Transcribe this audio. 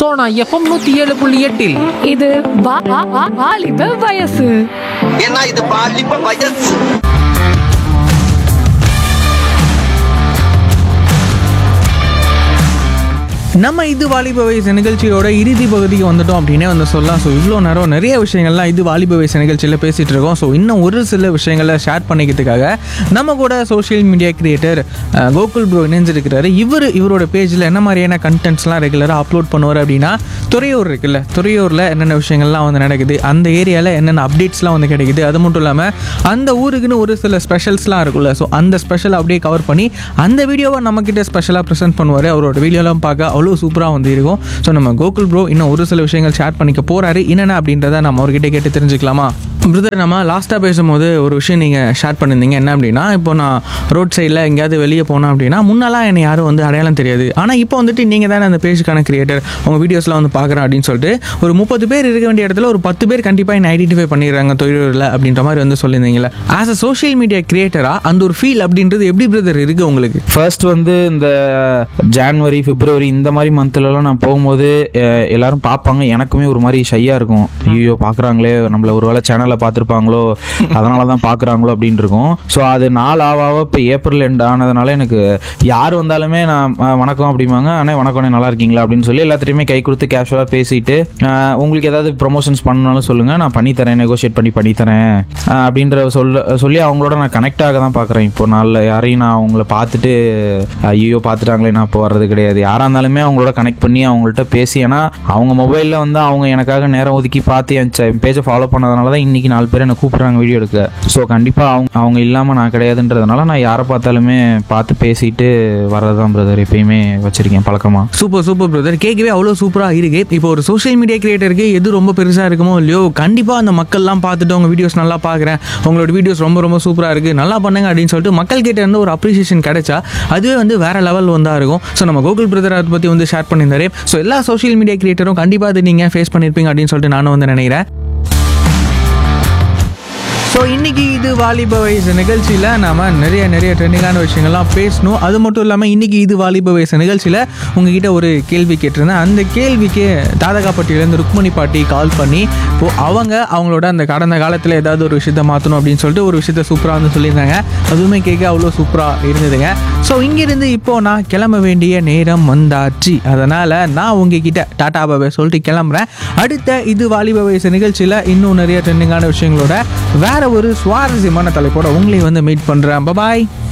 Sona FM நூத்தி ஏழு புள்ளி எட்டில் இது வா- வா- வா- வாலிப வயசு ஏன்னா இது பாலிப்ப வயசு நம்ம இது வாலிப வயசு நிகழ்ச்சியோட இறுதி பகுதிக்கு வந்துட்டோம் அப்படின்னே வந்து சொல்லலாம் ஸோ இவ்வளோ நேரம் நிறைய விஷயங்கள்லாம் இது வாலிப வயசு நிகழ்ச்சியில் பேசிகிட்டு இருக்கோம் ஸோ இன்னும் ஒரு சில விஷயங்களை ஷேர் பண்ணிக்கிறதுக்காக நம்ம கூட social media creator Gokul bro இணைஞ்சிருக்கிறாரு இவர் இவரோட பேஜில் என்ன மாதிரியான கண்டென்ட்ஸ்லாம் ரெகுலராக அப்லோட் பண்ணுவார் அப்படின்னா துறையூர் இருக்குல்ல துறையூரில் என்னென்ன விஷயங்கள்லாம் வந்து நடக்குது அந்த ஏரியாவில் என்னென்ன அப்டேட்ஸ்லாம் வந்து கிடைக்குது அது மட்டும் இல்லாமல் அந்த ஊருக்குன்னு ஒரு சில ஸ்பெஷல்ஸ்லாம் இருக்குல்ல ஸோ அந்த ஸ்பெஷல் அப்படியே கவர் பண்ணி அந்த வீடியோவை நம்மக்கிட்ட ஸ்பெஷலாக ப்ரெசென்ட் பண்ணுவார் அவரோட வீடியோலாம் பார்க்க அவ்வளோ சூப்பராக வந்து இருக்கும் ஸோ நம்ம கோகுல் ப்ரோ இன்னும் ஒரு சில விஷயங்கள் ஷேர் பண்ணிக்க போகிறாரு என்னென்ன அப்படின்றத நம்ம அவர்கிட்ட கேட்டு தெரிஞ்சுக்கலாமா பிரதர் நம்ம லாஸ்ட்டாக பேசும்போது ஒரு விஷயம் நீங்கள் ஷேர் பண்ணியிருந்தீங்க என்ன அப்படின்னா இப்போ நான் ரோட் சைடில் எங்கேயாவது வெளியே போனேன் அப்படின்னா முன்னெல்லாம் என்னை யாரும் வந்து அடையாளம் தெரியாது ஆனால் இப்போ வந்துட்டு நீங்கள் தானே அந்த பேஜுக்கான கிரியேட்டர் உங்கள் வீடியோஸ்லாம் வந்து பார்க்குறேன் அப்படின்னு சொல்லிட்டு ஒரு முப்பது பேர் இருக்க வேண்டிய இடத்துல ஒரு பத்து பேர் கண்டிப்பாக என்னை ஐடென்டிஃபை பண்ணிடுறாங்க தொழிலில் அப்படின்ற மாதிரி வந்து சொல்லியிருந்தீங்களே ஆஸ் அ சோஷியல் மீடியா கிரியேட்டராக அந்த ஒரு ஃபீல் அப்படின்றது எப்படி பிரதர் இருக்குது உங்களுக்கு ஃபர்ஸ்ட் வந்து இந்த ஜான்வரி பிப்ரவரி இந்த மாதிரி மந்த்லலாம் நான் போகும்போது அஹ், எல்லாரும் பார்ப்பாங்க எனக்குமே ஒரு மாதிரி ஷையாக இருக்கும் ஐயோ பார்க்குறாங்களே நம்மள ஒரு வேளை சேனலில் பார்த்துருப்பாங்களோ அதனால தான் பார்க்குறாங்களோ அப்படின்னு இருக்கும் ஸோ அது நாள் ஆக ஆக இப்போ ஏப்ரல் எண்ட் ஆனதுனால எனக்கு யார் வந்தாலுமே நான் அஹ், வணக்கம் அப்படிம்பாங்க ஆனால் வணக்கம் அண்ணே, நல்லா இருக்கீங்களா அப்படின்னு சொல்லி எல்லாத்துட்டையுமே கை கொடுத்து கேஷுவலாக பேசிட்டு அஹ், உங்களுக்கு ஏதாவது ப்ரொமோஷன்ஸ் பண்ணணும்னாலும் சொல்லுங்கள் நான் பண்ணித்தரேன் நெகோஷியேட் பண்ணி பண்ணித்தரேன் அஹ், அப்படின்ற சொல்ல சொல்லி அவங்களோட நான் கனெக்ட் ஆக தான் பார்க்குறேன் இப்போ நாளில் யாரையும் நான் அவங்கள பார்த்துட்டு ஐயோ பார்த்துட்டாங்களே நான் இப்போ வர்றது கிடையாது யாராக இருந்தாலுமே அவங்களோட கனெக்ட் பண்ணி அவங்கள்ட்ட பேசி ஏன்னா அவங்க மொபைலில் வந்து அவங்க எனக்காக நேரம் ஒதுக்கி பார்த்து என் பேஜை ஃபாலோ பண்ணதுனால தான் இன்றைக்கி நாலு பேர் என்னை கூப்பிட்றாங்க வீடியோ எடுக்க ஸோ கண்டிப்பாக அவங்க அவங்க இல்லாமல் நான் கிடையாதுன்றதுனால நான் யாரை பார்த்தாலுமே பார்த்து பேசிட்டு வர்றது தான் பிரதர் எப்பயுமே வச்சுருக்கேன் பழக்கமாக சூப்பர் சூப்பர் பிரதர் கேட்கவே அவ்வளோ சூப்பராக இருக்கு இப்போ ஒரு சோஷியல் மீடியா கிரியேட்டருக்கு எது ரொம்ப பெருசாக இருக்குமோ இல்லையோ கண்டிப்பாக அந்த மக்கள்லாம் பார்த்துட்டு உங்கள் வீடியோஸ் நல்லா பார்க்குறேன் உங்களோட வீடியோஸ் ரொம்ப ரொம்ப சூப்பராக இருக்குது நல்லா பண்ணுங்க அப்படின்னு சொல்லிட்டு மக்கள் கிட்ட இருந்து ஒரு அப்ரிசியேஷன் கிடைச்சா அதுவே வந்து வேற லெவல் வந்தா இருக்கும் ஸோ நம்ம கூகுள் பிரதர் அதை பற்றி வந்து ஷேர் பண்ணியிருந்தாரு ஸோ எல்லா சோஷியல் மீடியா கிரியேட்டரும் கண்டிப்பாக அது நீங்கள் ஃபேஸ் பண்ணியிருப்பீங்க அப்படின்னு சொல்லிட்டு நானும் வந்து நினைக்கிறேன் ஸோ இன்னைக்கு இது வாலிப வயசு நிகழ்ச்சியில் நாம நிறைய நிறைய ட்ரெண்டிங்கான விஷயங்கள்லாம் பேசணும் அது மட்டும் இல்லாமல் இன்னைக்கு இது வாலிப வயசு நிகழ்ச்சியில் உங்ககிட்ட ஒரு கேள்வி கேட்டிருந்தேன் அந்த கேள்விக்கு தாதகாப்பட்டியிலேருந்து ருக்மணி பாட்டி கால் பண்ணி இப்போ அவங்க அவங்களோட அந்த கடந்த காலத்தில் ஏதாவது ஒரு விஷயத்த மாற்றணும் அப்படின்னு சொல்லிட்டு ஒரு விஷயத்த சூப்பராக வந்து சொல்லியிருந்தாங்க அதுவுமே கேட்க அவ்வளோ சூப்பராக இருந்ததுங்க ஸோ இங்கிருந்து இப்போ நான் கிளம்ப வேண்டிய நேரம் வந்தாச்சு அதனால் நான் உங்ககிட்ட டாடா பாபா சொல்லிட்டு கிளம்புறேன் அடுத்த இது வாலிப வயசு நிகழ்ச்சியில் இன்னும் நிறைய ட்ரெண்டிங்கான விஷயங்களோட வேற ஒரு சுவாரஸ்யமான தலைப்போட உங்களை வந்து மீட் பண்ணுறேன் பாய்